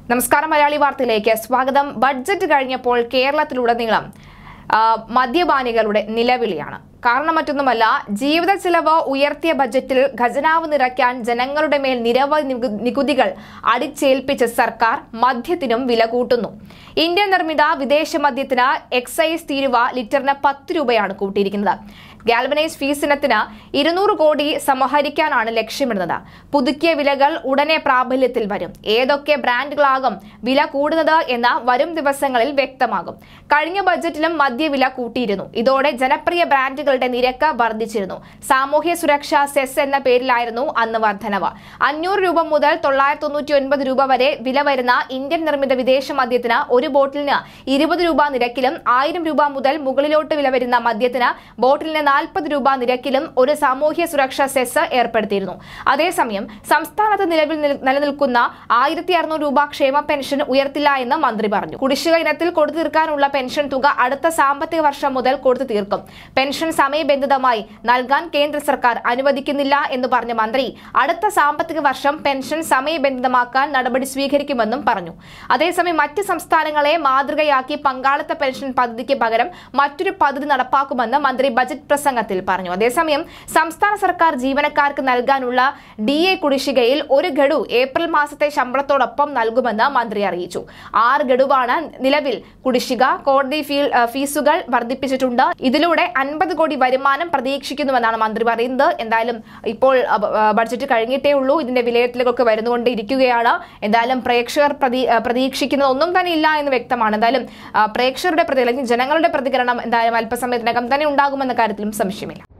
നമസ്കാരം മലയാളി വാർത്തയിലേക്ക് സ്വാഗതം ബഡ്ജറ്റ് കഴിഞ്ഞപ്പോൾ കേരളത്തിലുടനീളം ആ, മദ്യപാനികളുടെ നിലവിളിയാണ് കാരണം മറ്റൊന്നുമല്ല ജീവിത ചെലവ് ഉയർത്തിയ ബജറ്റിൽ ഖജനാവ് നിറയ്ക്കാൻ ജനങ്ങളുടെ മേൽ നിരവധി നികു- നികുതികൾ അടിച്ചേൽപ്പിച്ച സർക്കാർ മദ്യത്തിനും വില കൂട്ടുന്നു ഇന്ത്യൻ നിർമ്മിത വിദേശ മദ്യത്തിന് എക്സൈസ് തീരുവ ലിറ്ററിന് പത്ത് രൂപയാണ് കൂട്ടിയിരിക്കുന്നത് ഗാൽവനൈസ് ഫീസ് ഇനത്തിന് ഇരുന്നൂറ് കോടി സമാഹരിക്കാനാണ് ലക്ഷ്യമിടുന്നത് പുതുക്കിയ വിലകൾ ഉടനെ പ്രാബല്യത്തിൽ വരും ഏതൊക്കെ ബ്രാൻഡുകളാകും വില കൂടുന്നത് എന്ന് വരും ദിവസങ്ങളിൽ വ്യക്തമാകും കഴിഞ്ഞ ബജറ്റിലും മദ്യവില കൂട്ടിയിരുന്നു ഇതോടെ ജനപ്രിയ ബ്രാൻഡുകളുടെ നിരക്ക് വർദ്ധിച്ചിരുന്നു സാമൂഹ്യ സുരക്ഷാ സെസ് എന്ന പേരിലായിരുന്നു അന്ന് വർധനവ് അഞ്ഞൂറ് രൂപ മുതൽ തൊള്ളായിരത്തി തൊണ്ണൂറ്റി ഒൻപത് രൂപ വരെ വില വരുന്ന ഇന്ത്യൻ നിർമ്മിത വിദേശ മദ്യത്തിന് ഒരു ബോട്ടിലിന് ഇരുപത് രൂപ നിരക്കിലും ആയിരം രൂപ മുതൽ മുകളിലോട്ട് വില വരുന്ന മദ്യത്തിന് ബോട്ടിലിന് നാൽപ്പത് രൂപ നിരക്കിലും ഒരു സാമൂഹ്യ സുരക്ഷാ സെസ് ഏർപ്പെടുത്തിയിരുന്നു അതേസമയം സംസ്ഥാനത്ത് നിലവിൽ നിൽ- നിലനിൽക്കുന്ന ആയിരത്തി അറുന്നൂറ് രൂപ ക്ഷേമ പെൻഷൻ ഉയർത്തില്ല എന്ന് മന്ത്രി പറഞ്ഞു കുടിശ്ശിക ഇനത്തിൽ കൊടുത്തു തീർക്കാനുള്ള പെൻഷൻ തുക അടുത്ത സാമ്പത്തിക വർഷം മുതൽ കൊടുത്തു തീർക്കും പെൻഷൻ സമയബന്ധിതമായി നൽകാൻ കേന്ദ്ര സർക്കാർ അനുവദിക്കുന്നില്ല എന്ന് പറഞ്ഞ മന്ത്രി അടുത്ത സാമ്പത്തിക വർഷം പെൻഷൻ സമയബന്ധിതമാക്കാൻ നടപടി സ്വീകരിക്കുമെന്നും പറഞ്ഞു അതേസമയം മറ്റ് സംസ്ഥാനങ്ങളെ മാതൃകയാക്കി പങ്കാളിത്ത പെൻഷൻ പദ്ധതിക്ക് പകരം മറ്റൊരു പദ്ധതി നടപ്പാക്കുമെന്ന് മന്ത്രി ബജറ്റ് പ്രസംഗത്തിൽ പറഞ്ഞു അതേസമയം സംസ്ഥാന സർക്കാർ ജീവനക്കാർക്ക് നൽകാനുള്ള ഡി എ കുടിശ്ശികയിൽ ഒരു ഗഡു ഏപ്രിൽ മാസത്തെ ശമ്പളത്തോടൊപ്പം നൽകുമെന്ന് മന്ത്രി അറിയിച്ചു ആറ് ഗഡുവാണ് നിലവിൽ കുടിശ്ശിക കോടതി ഫീ- ഏഹ് ഫീസുകൾ വർദ്ധിപ്പിച്ചിട്ടുണ്ട് ഇതിലൂടെ അൻപത് കോടി വരുമാനം പ്രതീക്ഷിക്കുന്നുവെന്നാണ് മന്ത്രി പറയുന്നത് എന്തായാലും ഇപ്പോൾ അഹ് ബ- ഏഹ് ബഡ്ജറ്റ് കഴിഞ്ഞിട്ടേ ഉള്ളൂ ഇതിന്റെ വിലയിരുത്തലുകളൊക്കെ വരുന്നുകൊണ്ടിരിക്കുകയാണ് എന്തായാലും പ്രേക്ഷകർ പ്രതി ഏഹ് പ്രതീക്ഷിക്കുന്നത് ഒന്നും തന്നെ ഇല്ല എന്ന് വ്യക്തമാണ് എന്തായാലും ആ, പ്രേക്ഷകരുടെ പ്രതി അല്ലെങ്കിൽ ജനങ്ങളുടെ പ്രതികരണം എന്തായാലും അല്പസമയത്തിനകം തന്നെ ഉണ്ടാകുമെന്ന കാര്യത്തിലും സംശയമില്ല